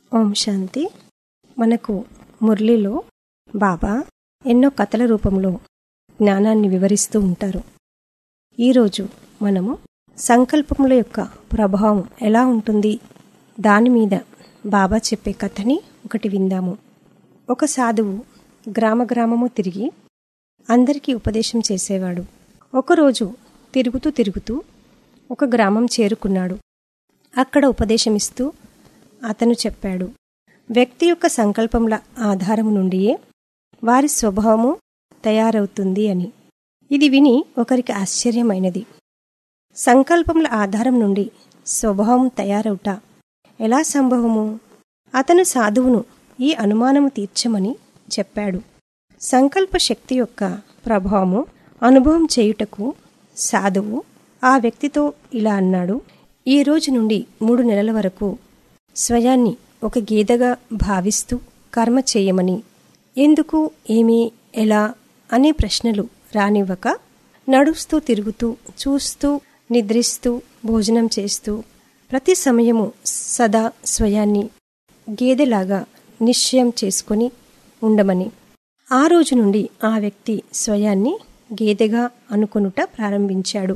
ఓం శాంతి మనకు మురళిలో బాబా ఎన్నో కథల రూపంలో జ్ఞానాన్ని వివరిస్తూ ఉంటారు ఈరోజు మనము సంకల్పముల యొక్క ప్రభావం ఎలా ఉంటుంది దాని మీద బాబా చెప్పే కథని ఒకటి విందాము ఒక సాధువు గ్రామ గ్రామము తిరిగి అందరికీ ఉపదేశం చేసేవాడు ఒకరోజు తిరుగుతూ తిరుగుతూ ఒక గ్రామం చేరుకున్నాడు అక్కడ ఉపదేశమిస్తూ అతను చెప్పాడు వ్యక్తి యొక్క సంకల్పముల ఆధారం నుండియే వారి స్వభావము తయారవుతుంది అని ఇది విని ఒకరికి ఆశ్చర్యమైనది సంకల్పముల ఆధారం నుండి స్వభావం తయారవుట ఎలా సంభవము అతను సాధువును ఈ అనుమానము తీర్చమని చెప్పాడు సంకల్ప శక్తి యొక్క ప్రభావము అనుభవం చేయుటకు సాధువు ఆ వ్యక్తితో ఇలా అన్నాడు ఈ రోజు నుండి మూడు నెలల వరకు స్వయాన్ని ఒక గేదెగా భావిస్తూ కర్మ చేయమని ఎందుకు ఏమి ఎలా అనే ప్రశ్నలు రానివ్వక నడుస్తూ తిరుగుతూ చూస్తూ నిద్రిస్తూ భోజనం చేస్తూ ప్రతి సమయము సదా స్వయాన్ని గేదెలాగా నిశ్చయం చేసుకొని ఉండమని ఆ రోజు నుండి ఆ వ్యక్తి స్వయాన్ని గేదెగా అనుకొనుట ప్రారంభించాడు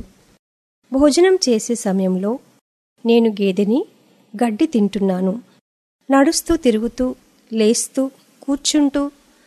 భోజనం చేసే సమయంలో నేను గేదెని గడ్డి తింటున్నాను నడుస్తూ తిరుగుతూ లేస్తూ కూర్చుంటూ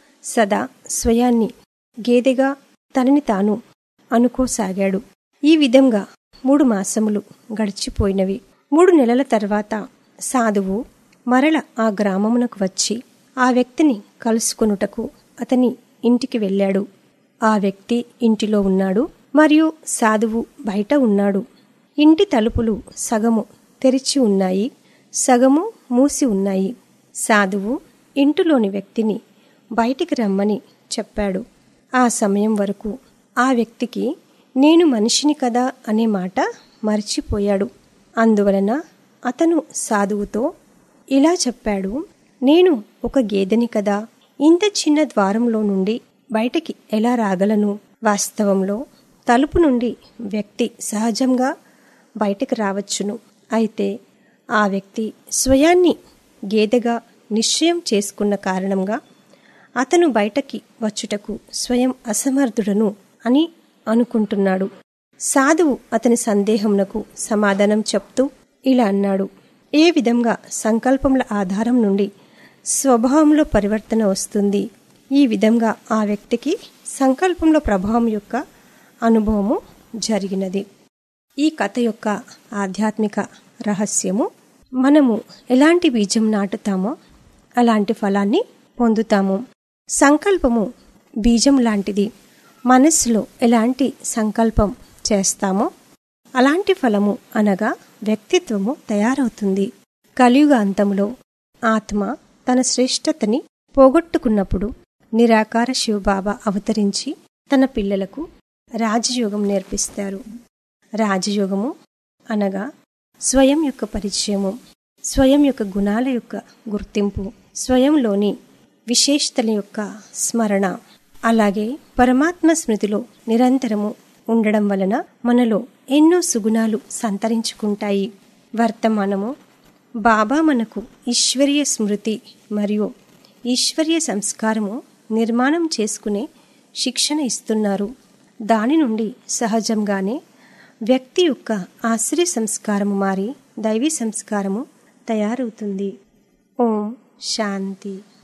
సదా స్వయాన్ని గేదెగా తనని తాను అనుకోసాగాడు ఈ విధంగా మూడు మాసములు గడిచిపోయినవి మూడు నెలల తర్వాత సాధువు మరల ఆ గ్రామమునకు వచ్చి ఆ వ్యక్తిని కలుసుకొనుటకు అతని ఇంటికి వెళ్ళాడు ఆ వ్యక్తి ఇంటిలో ఉన్నాడు మరియు సాధువు బయట ఉన్నాడు ఇంటి తలుపులు సగము తెరిచి ఉన్నాయి సగము మూసి ఉన్నాయి సాధువు ఇంటిలోని వ్యక్తిని బయటికి రమ్మని చెప్పాడు ఆ సమయం వరకు ఆ వ్యక్తికి నేను మనిషిని కదా అనే మాట మర్చిపోయాడు అందువలన అతను సాధువుతో ఇలా చెప్పాడు నేను ఒక గేదెని కదా ఇంత చిన్న ద్వారంలో నుండి బయటికి ఎలా రాగలను వాస్తవంలో తలుపు నుండి వ్యక్తి సహజంగా బయటకు రావచ్చును అయితే ఆ వ్యక్తి స్వయాన్ని గేదెగా నిశ్చయం చేసుకున్న కారణంగా అతను బయటకి వచ్చుటకు స్వయం అసమర్థుడను అని అనుకుంటున్నాడు సాధువు అతని సందేహమునకు సమాధానం చెప్తూ ఇలా అన్నాడు ఏ విధంగా సంకల్పముల ఆధారం నుండి స్వభావంలో పరివర్తన వస్తుంది ఈ విధంగా ఆ వ్యక్తికి సంకల్పంలో ప్రభావం యొక్క అనుభవము జరిగినది ఈ కథ యొక్క ఆధ్యాత్మిక రహస్యము మనము ఎలాంటి బీజం నాటుతామో అలాంటి ఫలాన్ని పొందుతాము సంకల్పము బీజం లాంటిది మనస్సులో ఎలాంటి సంకల్పం చేస్తామో అలాంటి ఫలము అనగా వ్యక్తిత్వము తయారవుతుంది కలియుగ అంతంలో ఆత్మ తన శ్రేష్టతని పోగొట్టుకున్నప్పుడు నిరాకార శివబాబా అవతరించి తన పిల్లలకు రాజయోగం నేర్పిస్తారు రాజయోగము అనగా స్వయం యొక్క పరిచయము స్వయం యొక్క గుణాల యొక్క గుర్తింపు స్వయంలోని విశేషతల యొక్క స్మరణ అలాగే పరమాత్మ స్మృతిలో నిరంతరము ఉండడం వలన మనలో ఎన్నో సుగుణాలు సంతరించుకుంటాయి వర్తమానము బాబా మనకు ఈశ్వరీయ స్మృతి మరియు ఈశ్వరీయ సంస్కారము నిర్మాణం చేసుకునే శిక్షణ ఇస్తున్నారు దాని నుండి సహజంగానే వ్యక్తి యొక్క ఆశ్రయ సంస్కారము మారి దైవీ సంస్కారము తయారవుతుంది ఓం శాంతి